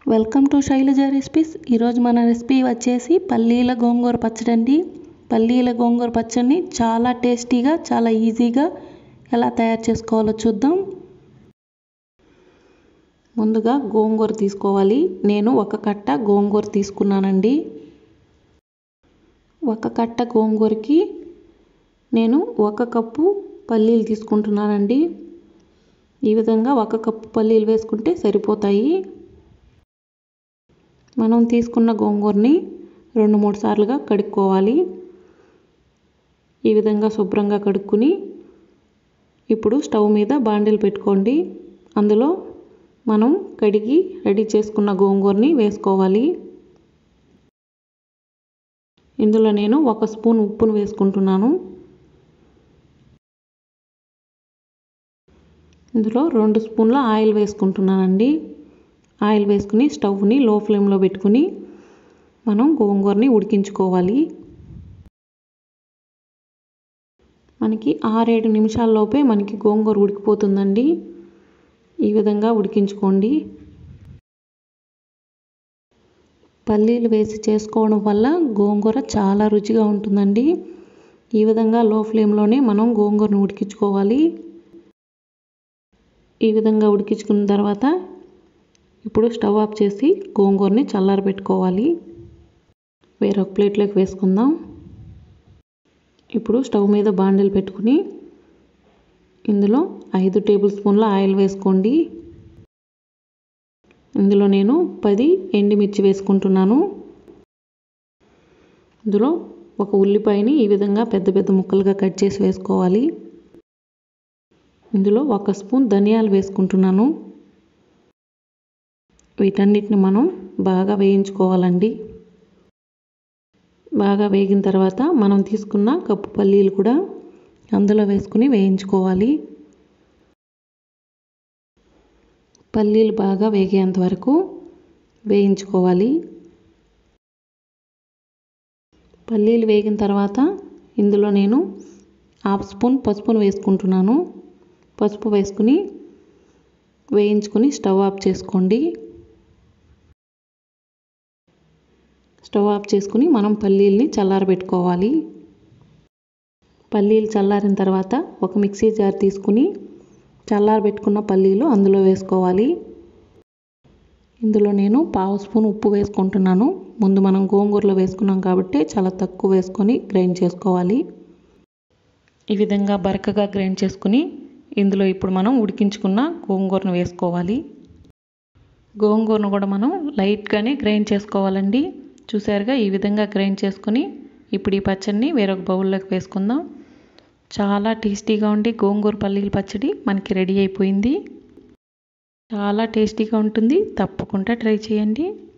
welcome to Shailaja recipes ఈరోజు మన recipe వచ్చేసి పల్లీల గోంగూర పచ్చడి అండి పల్లీల గోంగూర పచ్చడిని చాలా టేస్టీగా చాలా ఈజీగా ఎలా తయారు చేసుకోవాలో చూద్దాం ముందుగా గోంగూర తీసుకోవాలి నేను ఒక కట్ట గోంగూర తీసుకున్నానండి ఒక కట్ట గోంగూరకి నేను ఒక కప్పు పల్లీలు తీసుకుంటున్నానండి ఈ విధంగా ఒక కప్పు పల్లీలు వేసుకుంటే సరిపోతాయి మనం తీసుకున్న గోంగూరని రెండు మూడు సార్లుగా కడుక్కోవాలి ఈ విధంగా శుభ్రంగా కడుక్కుని ఇప్పుడు స్టవ్ మీద బాండిల్ పెట్టుకోండి అందులో మనం కడిగి రెడీ చేసుకున్న గోంగూరని వేసుకోవాలి ఇందులో నేను ఒక స్పూన్ ఉప్పును వేసుకుంటున్నాను ఇందులో రెండు స్పూన్ల ఆయిల్ వేసుకుంటున్నానండి ఆయిల్ వేసుకుని స్టవ్ని లో ఫ్లేమ్లో పెట్టుకుని మనం గోంగూరని ఉడికించుకోవాలి మనకి ఆరేడు నిమిషాల్లోపే మనకి గోంగూర ఉడికిపోతుందండి ఈ విధంగా ఉడికించుకోండి పల్లీలు వేసి చేసుకోవడం వల్ల గోంగూర చాలా రుచిగా ఉంటుందండి ఈ విధంగా లో ఫ్లేమ్లోనే మనం గోంగూరను ఉడికించుకోవాలి ఈ విధంగా ఉడికించుకున్న తర్వాత ఇప్పుడు స్టవ్ ఆఫ్ చేసి గోంగూరని చల్లారబెట్టుకోవాలి వేరొక ప్లేట్లోకి వేసుకుందాం ఇప్పుడు స్టవ్ మీద బాండిల్ పెట్టుకుని ఇందులో ఐదు టేబుల్ స్పూన్ల ఆయిల్ వేసుకోండి ఇందులో నేను పది ఎండుమిర్చి వేసుకుంటున్నాను ఇందులో ఒక ఉల్లిపాయని ఈ విధంగా పెద్ద పెద్ద ముక్కలుగా కట్ చేసి వేసుకోవాలి ఇందులో ఒక స్పూన్ ధనియాలు వేసుకుంటున్నాను వీటన్నిటిని మనం బాగా వేయించుకోవాలండి బాగా వేగిన తర్వాత మనం తీసుకున్న కప్పు పల్లీలు కూడా అందులో వేసుకుని వేయించుకోవాలి పల్లీలు బాగా వేగేంత వరకు వేయించుకోవాలి పల్లీలు వేగిన తర్వాత ఇందులో నేను హాఫ్ స్పూన్ పసుపును వేసుకుంటున్నాను పసుపు వేసుకుని వేయించుకుని స్టవ్ ఆఫ్ చేసుకోండి స్టవ్ ఆఫ్ చేసుకుని మనం పల్లీల్ని చల్లారబెట్టుకోవాలి పల్లీలు చల్లారిన తర్వాత ఒక మిక్సీ జార్ తీసుకుని చల్లారబెట్టుకున్న పల్లీలు అందులో వేసుకోవాలి ఇందులో నేను పావు స్పూన్ ఉప్పు వేసుకుంటున్నాను ముందు మనం గోంగూరలో వేసుకున్నాం కాబట్టి చాలా తక్కువ వేసుకొని గ్రైండ్ చేసుకోవాలి ఈ విధంగా బరకగా గ్రైండ్ చేసుకుని ఇందులో ఇప్పుడు మనం ఉడికించుకున్న గోంగూరను వేసుకోవాలి గోంగూరను కూడా మనం లైట్గానే గ్రైండ్ చేసుకోవాలండి చూసారుగా ఈ విధంగా గ్రైండ్ చేసుకుని ఇప్పుడు ఈ పచ్చడిని వేరొక బౌల్లోకి వేసుకుందాం చాలా టేస్టీగా ఉండి గోంగూర పల్లీల పచ్చడి మనకి రెడీ అయిపోయింది చాలా టేస్టీగా ఉంటుంది తప్పకుండా ట్రై చేయండి